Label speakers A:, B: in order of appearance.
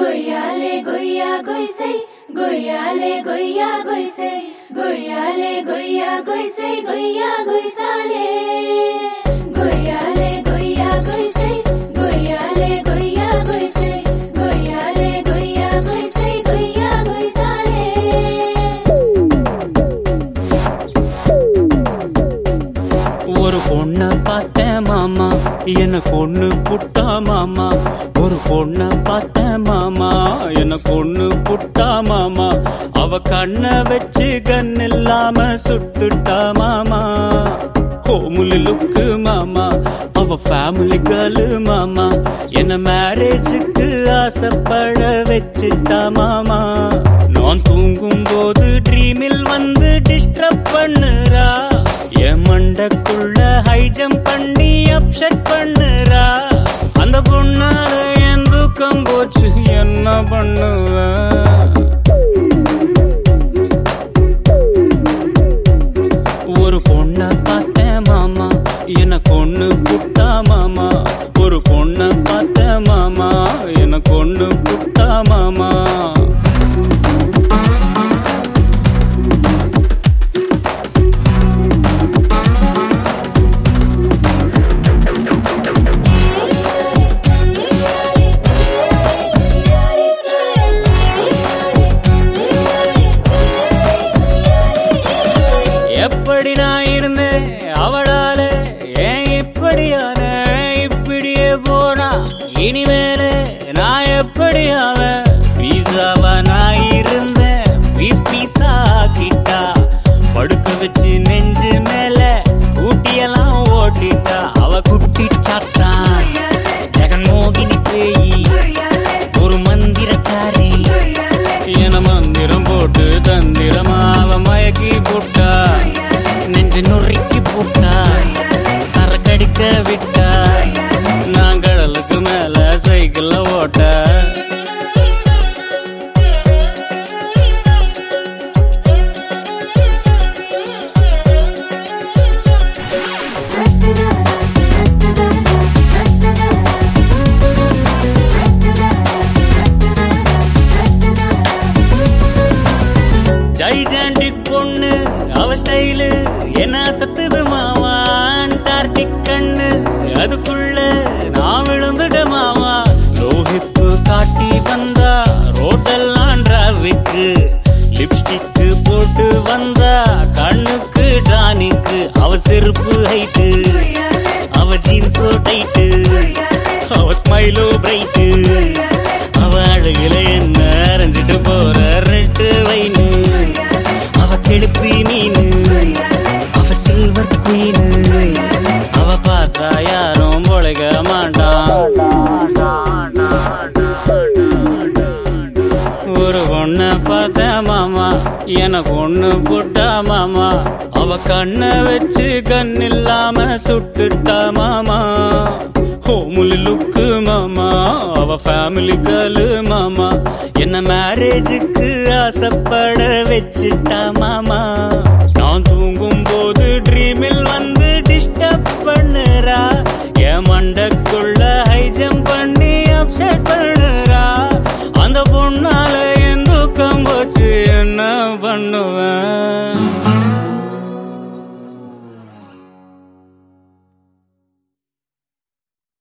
A: Goyale goya goise, goyale goya goise, goyale goya goise, goya goisale. Goyale goya goise, goyale goya goise, goyale goya goise, goya goisale.
B: ஒரு பொண்ண பார்த்தேன் மாமா எனக்கு ஒண்ணு புட்டா மாமா ஒரு பொண்ண பார்த்தேன் மாமா எனக்கு ஒண்ணு புட்டா மாமா அவ கண்ண வச்சு கண் இல்லாம சுட்டுட்டா மாமா ஹோமுலி லுக்கு மாமா அவ ஃபேமிலி கேர்ளு மாமா என்ன மேரேஜுக்கு ஆசைப்பட வச்சுட்டா மாமா நான் தூங்கும் போது ட்ரீமில் வந்து டிஸ்டர்ப் பண்ணுறா என் மண்டக்குள்ள ஹை ஜம்ப் பண்ணி அப்செட் பண்ணுறா அந்த பொண்ணால என் தூக்கம் போச்சு என்ன பண்ணுவேன் ஒரு பொண்ண பார்த்தேன் மாமா எனக்கு ஒண்ணு புட்டா மாமா ஒரு பொண்ண பார்த்தேன் மாமா எனக்கு ஒண்ணு புட்டா மாமா எப்படி நான் இருந்தேன் அவளால ஏன் இப்படியான இப்படியே போனா இனிமேலே நான் எப்படி அவன் பீஸாவா நான் இருந்தேன் பீஸ் பீஸா ஆக்கிட்டா படுக்க வச்சு நெஞ்சு மேல ஸ்கூட்டி எல்லாம் ஓட்டிட்டா அவ குட்டி சாத்தான் ஜெகன்மோகினி பேயி ஒரு மந்திரக்காரி என மந்திரம் போட்டு தந்திரமாவ மயக்கி போட்டா நெஞ்சு நொறுக்கி போட்டா சரக்கடிக்க விட்டா நான் கடலுக்கு மேல சைக்கிள்ல ஓட்ட ஜைஜாண்டிக் பொண்ணு அவ ஸ்டைலு என்ன சத்துது மாமா அண்டார்டிக் கண்ணு அதுக்குள்ள நான் விழுந்துட மாமா ரோஹித்து காட்டி வந்தா ரோட்டெல்லாம் டிராபிக்கு லிப்ஸ்டிக் போட்டு வந்தா கண்ணுக்கு டானிக்கு அவ செருப்பு ஹைட்டு அவ ஜீன்ஸோ டைட்டு அவ ஸ்மைலோ பிரைட்டு அவ அழகுல என்ன அரைஞ்சிட்டு போற ரெட்டு வைனு அவ கெளுப்பி மீனு அவ சில்வர் குயினு அவ பார்த்தா யாரும் பொழைக்க மாட்டான் ஒரு பொண்ண பார்த்த மாமா எனக்கு ஒண்ணு போட்டா மாமா அவ கண்ண வச்சு கண் இல்லாம சுட்டுட்டா மாமா ஹோமுலி லுக்கு மாமா அவ ஃபேமிலி கேர்ளு மாமா என்ன மேரேஜுக்கு ஆசைப்பட வச்சுட்டா மாமா